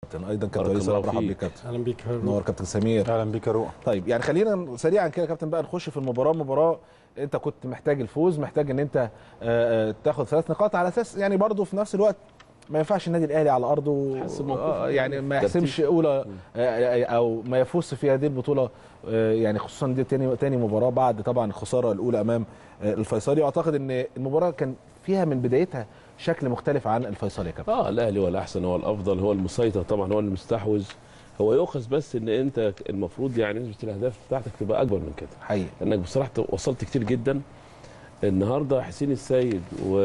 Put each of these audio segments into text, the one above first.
كابتن ايضا كابتن بارك وليد الله مرحبا فيك. بك كابتن اهلا بيك يا نور كابتن سمير اهلا بيك يا رؤى طيب يعني خلينا سريعا كده يا كابتن بقى نخش في المباراه مباراه انت كنت محتاج الفوز محتاج ان انت آه، آه، تاخد ثلاث نقاط على اساس يعني برضه في نفس الوقت ما ينفعش النادي الاهلي على ارضه يحسم موقفه. آه، يعني ما ترتيب. يحسمش اولى آه، او ما يفوز في هذه البطوله آه، يعني خصوصا دي تاني تاني مباراه بعد طبعا الخساره الاولى امام آه، الفيصلي واعتقد ان المباراه كان فيها من بدايتها شكل مختلف عن الفيصلي يا كابتن اه الاهلي هو الاحسن هو الافضل هو المسيطر طبعا هو المستحوذ هو يؤخذ بس ان انت المفروض يعني نسبه الاهداف بتاعتك تبقى اكبر من كده حقيقي لانك بصراحه وصلت كتير جدا النهارده حسين السيد و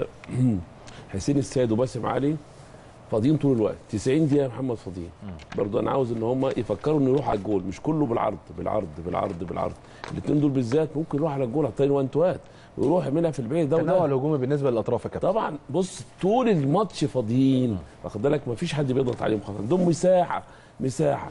حسين السيد وباسم علي فاضيين طول الوقت 90 دقيقه يا محمد فاضيين برضه انا عاوز ان هم يفكروا انه يروح على الجول مش كله بالعرض بالعرض بالعرض بالعرض الاثنين دول بالذات ممكن يروح على الجول على الطريق وان توات ويروح يعملها في البعيد ده التنوع وده الهجومي بالنسبه للاطراف يا كابتن طبعا بص طول الماتش فاضيين واخد بالك مفيش حد بيضغط عليهم خالص عندهم مساحه مساحه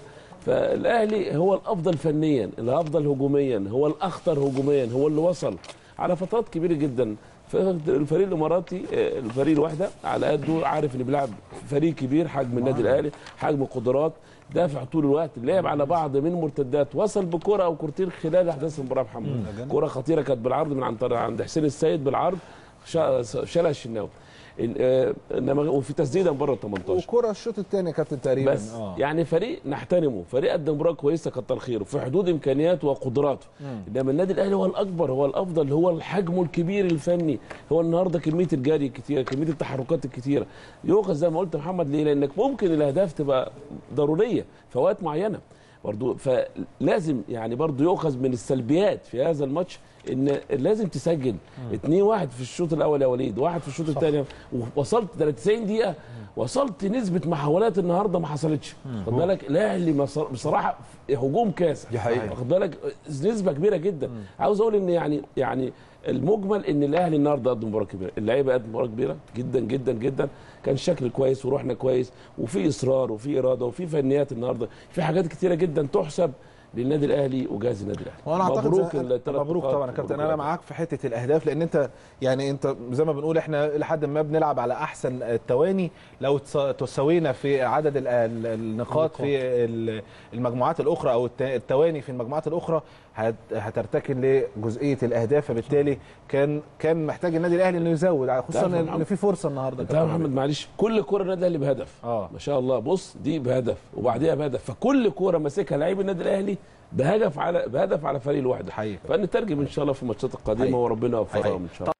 فالاهلي هو الافضل فنيا الافضل هجوميا هو الاخطر هجوميا هو اللي وصل على فترات كبيره جدا الفريق الاماراتي آه، الفريق الواحده على قده عارف انه بيلعب فريق كبير حجم النادي الاهلي حجم قدرات دافع طول الوقت لعب على بعض من مرتدات وصل بكره او كورتين خلال احداث المباراه محمد كره خطيره كانت بالعرض من عن طريق عند حسين السيد بالعرض شا- شالها الشناوي ال- آه، انما وفي تسديده من بره ال 18 وكره الشوط الثاني يا كابتن تقريبا بس آه. يعني فريق نحترمه فريق قدم مباراه كويسه كتر خيره في حدود امكانياته وقدراته انما النادي الاهلي هو الاكبر هو الافضل هو الحجم الكبير الفني هو النهارده كميه الجري الكتيره كميه التحركات الكتيره يؤخذ زي ما قلت يا محمد ليه لانك ممكن الاهداف تبقى ضروريه في اوقات معينه برضو فلازم يعني برضو يؤخذ من السلبيات في هذا الماتش ان لازم تسجل 2 1 في الشوط الاول يا وليد واحد في الشوط الثاني وصلت 90 دقيقه وصلت نسبه محاولات النهارده ما حصلتش خد بالك الاهلي مصر- بصراحه هجوم كاسح دي حقيقة. واخد بالك نسبه كبيره جدا عاوز اقول ان يعني يعني المجمل ان الاهلي النهارده قدم مباراه كبيره اللعيبه قدم مباراه كبيره جدا جدا جدا كان شكل كويس وروحنا كويس وفي اصرار وفي اراده وفي فنيات النهارده في حاجات كتيره جدا تحسب للنادي الاهلي وجهاز النادي الاهلي وانا اعتقد مبروك زي- الثلاث مبروك نقاط. طبعا يا كابتن مبروك انا معاك في حته الاهداف لان انت يعني انت زي ما بنقول احنا لحد ما بنلعب على احسن التواني لو تس- تساوينا في عدد ال- ال- النقاط في ال- المجموعات الاخرى او الت- التواني في المجموعات الاخرى هت- هترتكن لجزئيه الاهداف فبالتالي كان كان محتاج النادي الاهلي انه يزود خصوصا تعرف يا ان محمد- في فرصه النهارده انت يا محمد معلش كل كوره النادي الاهلي بهدف اه ما شاء الله بص دي بهدف وبعديها بهدف فكل كوره ماسكها لعيب النادي الاهلي بهدف على بهدف على فريق الوحده حقيقي. فنترجم ان شاء الله في الماتشات القادمه حقيقي. وربنا يوفقهم ان شاء الله